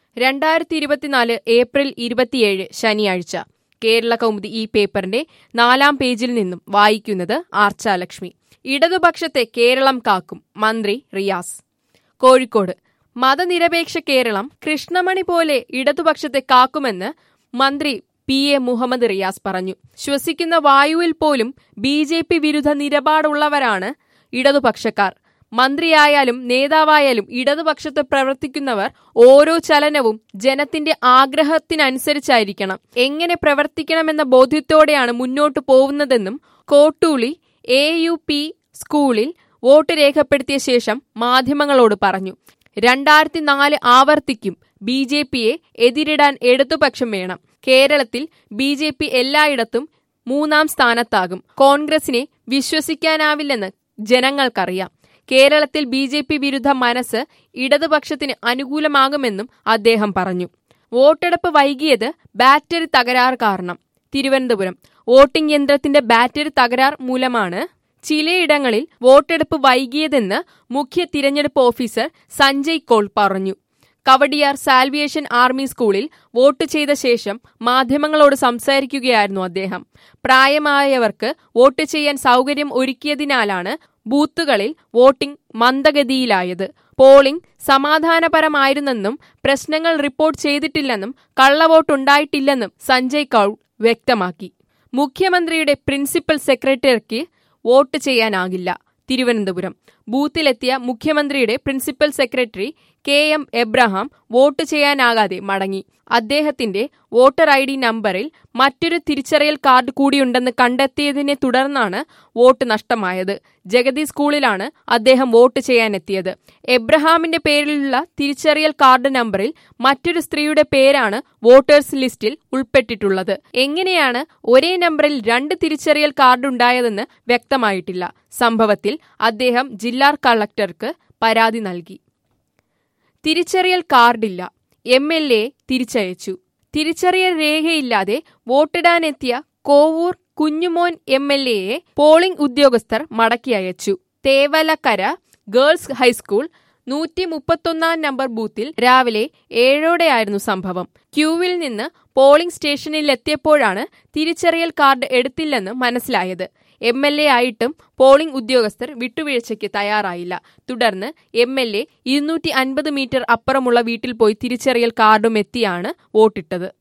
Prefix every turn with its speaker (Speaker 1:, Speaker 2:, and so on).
Speaker 1: രണ്ടായിരത്തി ഇരുപത്തിനാല് ഏപ്രിൽ ഇരുപത്തിയേഴ് ശനിയാഴ്ച കേരള കൗമുദി ഈ പേപ്പറിന്റെ നാലാം പേജിൽ നിന്നും വായിക്കുന്നത് ആർച്ചാലക്ഷ്മി ഇടതുപക്ഷത്തെ കേരളം കാക്കും മന്ത്രി റിയാസ് കോഴിക്കോട് മതനിരപേക്ഷ കേരളം കൃഷ്ണമണി പോലെ ഇടതുപക്ഷത്തെ കാക്കുമെന്ന് മന്ത്രി പി എ മുഹമ്മദ് റിയാസ് പറഞ്ഞു ശ്വസിക്കുന്ന വായുവിൽ പോലും ബി ജെ പി വിരുദ്ധ നിലപാടുള്ളവരാണ് ഇടതുപക്ഷക്കാർ മന്ത്രിയായാലും നേതാവായാലും ഇടതുപക്ഷത്ത് പ്രവർത്തിക്കുന്നവർ ഓരോ ചലനവും ജനത്തിന്റെ ആഗ്രഹത്തിനനുസരിച്ചായിരിക്കണം എങ്ങനെ പ്രവർത്തിക്കണമെന്ന ബോധ്യത്തോടെയാണ് മുന്നോട്ടു പോകുന്നതെന്നും കോട്ടൂളി എ യു പി സ്കൂളിൽ വോട്ട് രേഖപ്പെടുത്തിയ ശേഷം മാധ്യമങ്ങളോട് പറഞ്ഞു രണ്ടായിരത്തി നാല് ആവർത്തിക്കും ബി ജെ പിയെ എതിരിടാൻ ഇടതുപക്ഷം വേണം കേരളത്തിൽ ബി ജെ പി എല്ലായിടത്തും മൂന്നാം സ്ഥാനത്താകും കോൺഗ്രസിനെ വിശ്വസിക്കാനാവില്ലെന്ന് ജനങ്ങൾക്കറിയാം കേരളത്തിൽ ബി ജെ പി വിരുദ്ധ മനസ്സ് ഇടതുപക്ഷത്തിന് അനുകൂലമാകുമെന്നും അദ്ദേഹം പറഞ്ഞു വോട്ടെടുപ്പ് വൈകിയത് ബാറ്ററി തകരാർ കാരണം തിരുവനന്തപുരം വോട്ടിംഗ് യന്ത്രത്തിന്റെ ബാറ്ററി തകരാർ മൂലമാണ് ചിലയിടങ്ങളിൽ വോട്ടെടുപ്പ് വൈകിയതെന്ന് മുഖ്യ തിരഞ്ഞെടുപ്പ് ഓഫീസർ സഞ്ജയ് കോൾ പറഞ്ഞു കവടിയാർ സാൽവിയേഷൻ ആർമി സ്കൂളിൽ വോട്ട് ചെയ്ത ശേഷം മാധ്യമങ്ങളോട് സംസാരിക്കുകയായിരുന്നു അദ്ദേഹം പ്രായമായവർക്ക് വോട്ട് ചെയ്യാൻ സൗകര്യം ഒരുക്കിയതിനാലാണ് ബൂത്തുകളിൽ വോട്ടിംഗ് മന്ദഗതിയിലായത് പോളിംഗ് സമാധാനപരമായിരുന്നെന്നും പ്രശ്നങ്ങൾ റിപ്പോർട്ട് ചെയ്തിട്ടില്ലെന്നും കള്ളവോട്ടുണ്ടായിട്ടില്ലെന്നും സഞ്ജയ് കൌൾ വ്യക്തമാക്കി മുഖ്യമന്ത്രിയുടെ പ്രിൻസിപ്പൽ സെക്രട്ടറിക്ക് വോട്ട് ചെയ്യാനാകില്ല തിരുവനന്തപുരം ബൂത്തിലെത്തിയ മുഖ്യമന്ത്രിയുടെ principal secretary K M Abraham vote ചെയ്യാനാകാതെ മടങ്ങി അദ്ദേഹത്തിന്റെ വോട്ടർ ഐ ഡി നമ്പറിൽ മറ്റൊരു തിരിച്ചറിയൽ കാർഡ് കൂടിയുണ്ടെന്ന് കണ്ടെത്തിയതിനെ തുടർന്നാണ് വോട്ട് നഷ്ടമായത് ജഗതി സ്കൂളിലാണ് അദ്ദേഹം വോട്ട് ചെയ്യാനെത്തിയത് എബ്രഹാമിന്റെ പേരിലുള്ള തിരിച്ചറിയൽ കാർഡ് നമ്പറിൽ മറ്റൊരു സ്ത്രീയുടെ പേരാണ് വോട്ടേഴ്സ് ലിസ്റ്റിൽ ഉൾപ്പെട്ടിട്ടുള്ളത് എങ്ങനെയാണ് ഒരേ നമ്പറിൽ രണ്ട് തിരിച്ചറിയൽ കാർഡ് ഉണ്ടായതെന്ന് വ്യക്തമായിട്ടില്ല സംഭവത്തിൽ അദ്ദേഹം ജില്ലാ കളക്ടർക്ക് പരാതി നൽകി തിരിച്ചറിയൽ കാർഡില്ല എം എൽ എ തിരിച്ചയച്ചു തിരിച്ചറിയൽ രേഖയില്ലാതെ വോട്ടിടാനെത്തിയ കോവൂർ കുഞ്ഞുമോൻ എം എൽ എയെ പോളിംഗ് ഉദ്യോഗസ്ഥർ മടക്കി അയച്ചു തേവലക്കര ഗേൾസ് ഹൈസ്കൂൾ നൂറ്റി മുപ്പത്തൊന്നാം നമ്പർ ബൂത്തിൽ രാവിലെ ഏഴോടെയായിരുന്നു സംഭവം ക്യൂവിൽ നിന്ന് പോളിംഗ് സ്റ്റേഷനിലെത്തിയപ്പോഴാണ് തിരിച്ചറിയൽ കാർഡ് എടുത്തില്ലെന്ന് മനസ്സിലായത് എം എൽ എ ആയിട്ടും പോളിംഗ് ഉദ്യോഗസ്ഥർ വിട്ടുവീഴ്ചയ്ക്ക് തയ്യാറായില്ല തുടർന്ന് എം എൽ എ ഇരുന്നൂറ്റി അൻപത് മീറ്റർ അപ്പുറമുള്ള വീട്ടിൽ പോയി തിരിച്ചറിയൽ കാർഡും എത്തിയാണ് വോട്ടിട്ടത്